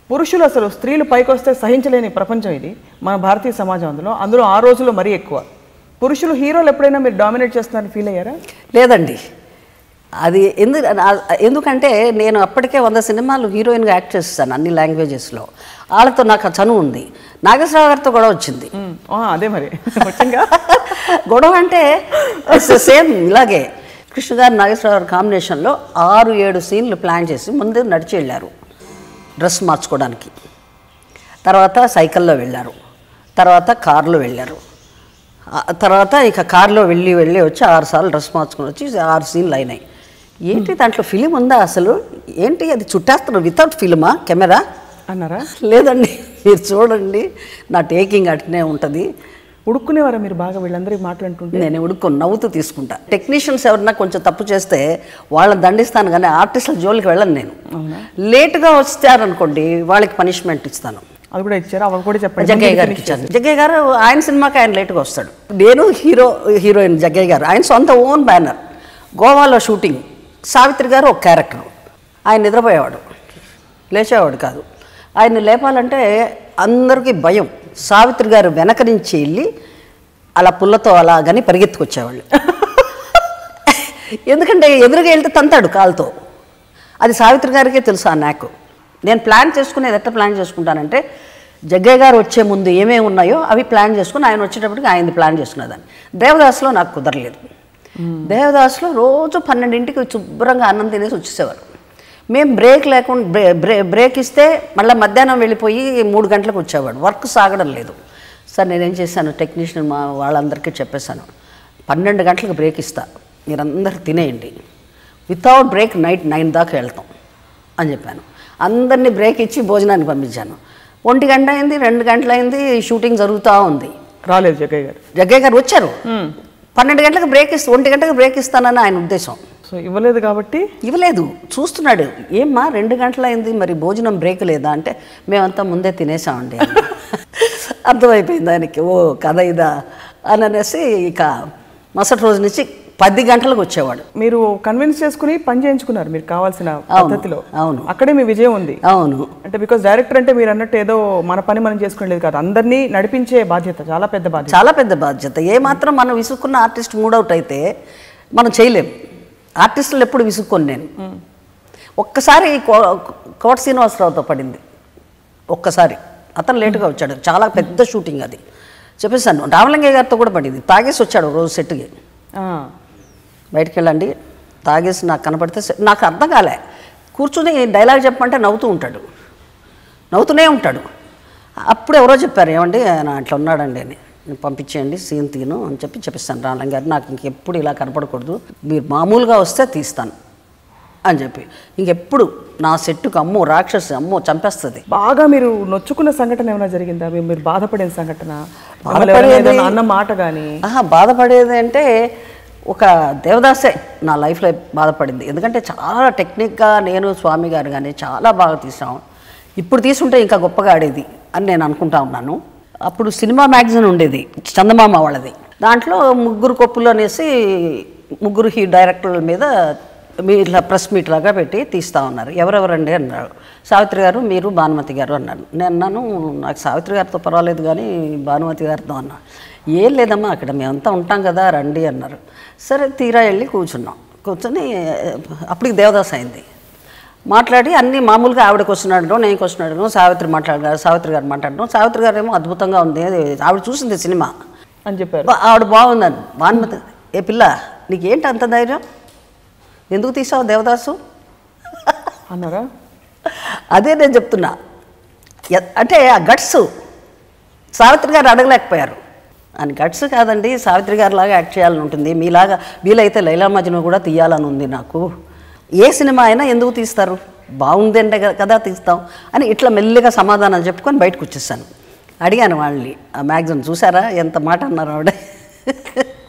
పురుషులు అసలు స్త్రీలు పైకొస్తే సహించలేని ప్రపంచం ఇది మన భారతీయ సమాజం అందులో అందులో ఆ రోజుల్లో మరీ ఎక్కువ పురుషులు హీరోలు ఎప్పుడైనా మీరు డామినేట్ చేస్తున్నారని ఫీల్ అయ్యారా లేదండి అది ఎందు ఎందుకంటే నేను అప్పటికే వంద సినిమాలు హీరోయిన్గా యాక్ట్ చేస్తాను అన్ని లాంగ్వేజెస్లో వాళ్ళతో నాకు ఆ చనువు ఉంది నాగేశ్వరరావు గారితో కూడా వచ్చింది మ్మ్. ఆ, అదే మరి వచ్చింగా గొడవ అంటే సేమ్ ఇలాగే కృష్ణ గారు నాగేశ్వరరావు గారి కాంబినేషన్లో ఆరు ఏడు సీన్లు ప్లాన్ చేసి ముందు నడిచి వెళ్ళారు డ్రెస్ మార్చుకోవడానికి తర్వాత సైకిల్లో వెళ్ళారు తర్వాత కారులో వెళ్ళారు ఆ తర్వాత ఇక కారులో వెళ్ళి వెళ్ళి వచ్చి ఆరు సార్లు డ్రెస్ మార్చుకొని వచ్చి ఆరు సీన్లు అయినాయి ఏంటి దాంట్లో ఫిలిం ఉందా అసలు ఏంటి అది చుట్టేస్తున్నారు వితౌట్ ఫిలిమా కెమెరా అన్నారా లేదండి మీరు చూడండి నా టేకింగ్ అట్నే ఉంటుంది ఉడుక్కునేవారా మీరు బాగా వీళ్ళందరూ మాట్లాడుతుంటే నేను ఉడుకొని నవ్వుతూ తీసుకుంటా టెక్నీషియన్స్ ఎవరన్నా కొంచెం తప్పు చేస్తే వాళ్ళని దండిస్తాను కానీ ఆర్టిస్టుల జోలికి వెళ్ళను నేను లేటుగా వచ్చారనుకోండి వాళ్ళకి పనిష్మెంట్ ఇస్తాను అది కూడా ఇచ్చారా అవి కూడా చెప్పండి జగ్గయ్య గారికి ఇచ్చాను జగ్గయ్య గారు ఆయన సినిమాకి ఆయన లేటుగా వస్తాడు నేను హీరో హీరోయిన్ జగ్గయ్య గారు ఆయన సొంత ఓన్ బ్యానర్ గోవాలో షూటింగ్ సావిత్రి గారు ఒక క్యారెక్టర్ ఆయన నిద్రపోయేవాడు లేచేవాడు కాదు ఆయన లేపాలంటే అందరికీ భయం సావిత్రి గారు వెనక నుంచి వెళ్ళి అలా పుల్లతో అలాగని పరిగెత్తుకొచ్చేవాళ్ళు ఎందుకంటే ఎదురుగా వెళ్తే తంతాడు కాలుతో అది సావిత్రి గారికే తెలుసు ఆ నాకు నేను ప్లాన్ చేసుకునేది ఎట్లా ప్లాన్ చేసుకుంటానంటే జగ్గయ్య గారు వచ్చే ముందు ఏమేమి ఉన్నాయో అవి ప్లాన్ చేసుకుని ఆయన వచ్చేటప్పటికి ఆయనది ప్లాన్ చేసుకునేదాన్ని దేవదాస్లో నాకు కుదరలేదు దేవదాస్లో రోజు పన్నెండింటికి శుభ్రంగా అన్నం తినేసి వచ్చేసేవారు మేము బ్రేక్ లేకుండా బ్రే బ్రే బ్రేక్ ఇస్తే మళ్ళీ మధ్యాహ్నం వెళ్ళిపోయి మూడు గంటలకు వచ్చేవాడు వర్క్ సాగడం లేదు సార్ నేనేం చేశాను టెక్నీషియన్ మా వాళ్ళందరికీ చెప్పేశాను పన్నెండు గంటలకు బ్రేక్ ఇస్తా మీరందరూ తినేయండి వితౌట్ బ్రేక్ నైట్ నైన్ దాకా వెళ్తాం అని చెప్పాను అందరినీ బ్రేక్ ఇచ్చి భోజనానికి పంపించాను ఒంటి గంట అయింది రెండు గంటలు అయింది షూటింగ్ జరుగుతూ ఉంది రాలేదు జగ్గయ్య గారు జగ్గయ్య గారు వచ్చారు పన్నెండు గంటలకు బ్రేక్ ఇస్తా ఒంటి గంటలకు బ్రేక్ ఇస్తానని ఆయన ఉద్దేశం సో ఇవ్వలేదు కాబట్టి ఇవ్వలేదు చూస్తున్నాడు ఏమ్మా రెండు గంటలైంది మరి భోజనం బ్రేక్ లేదా అంటే మేమంతా ముందే తినేసామండి అన్న. అర్థమైపోయింది ఆయనకి ఓ కథ ఇదా అని అనేసి ఇక మరుసటి రోజు నుంచి పది గంటలకు వచ్చేవాడు మీరు కన్విన్స్ చేసుకుని పని చేయించుకున్నారు మీరు కావాల్సిన పద్ధతిలో అవును. అక్కడే మీ విజయం ఉంది అవును అంటే బికాస్ డైరెక్టర్ అంటే మీరు అన్నట్టు ఏదో మన పని మనం చేసుకునేది కాదు అందరినీ నడిపించే బాధ్యత చాలా పెద్ద బాధ్యత చాలా పెద్ద బాధ్యత ఏ మాత్రం మనం విసుక్కున్న ఆర్టిస్ట్ మూడవుట్ అయితే మనం చేయలేం ఆర్టిస్టులు ఎప్పుడు విసుక్కొని నేను ఒక్కసారి కో- కోట శ్రీనివాసరావుతో పడింది ఒక్కసారి అతను లేటుగా వచ్చాడు చాలా పెద్ద షూటింగ్ అది చెప్పేసాను రామలింగయ్య గారితో కూడా పడింది తాగేసి వచ్చాడు ఒక రోజు సెట్కి ఆ, బయటికి వెళ్ళండి తాగేసి నాకు కనపడితే సె- నాకు అర్థం కాలే కూర్చుని డైలాగ్ చెప్పమంటే నవ్వుతూ ఉంటాడు నవ్వుతూనే ఉంటాడు అప్పుడు ఎవరో చెప్పారు ఏమండి ఆయన అట్లా ఉన్నాడండి అని నేను పంపించేయండి సీన్ తీను అని చెప్పి చెప్పిస్తాను రామలింగ గారు నాకు ఇంకెప్పుడు ఇలా కనపడకూడదు మీరు మామూలుగా వస్తే తీస్తాను అని చెప్పి ఇంకెప్పుడు నా సెట్టుకు అమ్మో రాక్షసి అమ్మో చంపేస్తుంది బాగా మీరు నొచ్చుకున్న సంఘటన ఏమైనా జరిగిందా మీరు మీరు బాధపడిన సంఘటన మిమ్మల్ని బాధపడేది- ఎవరైనా ఏదైనా అన్న మాట కానీ ఆహా బాధపడేది అంటే ఒక దేవదాసే నా లైఫ్లో బాధపడింది ఎందుకంటే చాలా టెక్నిక్గా నేను స్వామి గారు కానీ చాలా బాగా తీసాం ఇప్పుడు తీసుంటే ఇంకా గొప్పగా ఆడేది అని నేను అనుకుంటా ఉన్నాను అప్పుడు సినిమా మ్యాగజైన్ ఉండేది చందమామ వాళ్ళది దాంట్లో ముగ్గురు కొప్పులు అనేసి ముగ్గురు హీ డైరెక్టర్ల మీద మీ ఇట్లా ప్రెస్ మీట్ లాగా పెట్టి తీస్తా ఉన్నారు ఎవరెవరండి అన్నారు సావిత్రి గారు మీరు భానుమతి గారు అన్నారు నేను అన్నాను నాకు సావిత్రి గారితో పర్వాలేదు కానీ భానుమతి గారితో అన్నా ఏం లేదమ్మా అక్కడ మేమంతా ఉంటాం కదా రండి అన్నారు సరే తీరా వెళ్ళి కూర్చున్నాం కూర్చొని అప్పటికి దేవదాస్ అయింది మాట్లాడి అన్నీ మామూలుగా ఆవిడ క్వశ్చన్ అడగడం నేను క్వశ్చన్ అడగడం సావిత్రి మాట్లాడారు సావిత్రి గారు మాట్లాడడం సావిత్రి గారు ఏమో అద్భుతంగా ఉంది ఆవిడ చూసింది సినిమా అని చెప్పారు బా- ఆవిడ బాగుందని భానుమతి ఏ పిల్ల నీకేంటి అంత ధైర్యం ఎందుకు తీసావు దేవదాసు అన్నారా అదే నేను చెప్తున్నా ఎ- అంటే ఆ గట్స్ సావిత్రి గారు అడగలేకపోయారు అని గట్స్ కాదండి సావిత్రి గారి లాగా యాక్ట్ చేయాలని ఉంటుంది మీలాగా వీలైతే లైలా మజ్ను కూడా తీయాలని ఉంది నాకు ఏ సినిమా అయినా ఎందుకు తీస్తారు బాగుంది అంటే కదా తీస్తాం అని ఇట్లా మెల్లిగా సమాధానం చెప్పుకొని బయటకు వచ్చేసాను అడిగాను వాళ్ళని ఆ మ్యాగజైన్ చూసారా ఎంత మాట అన్నారు ఆవిడ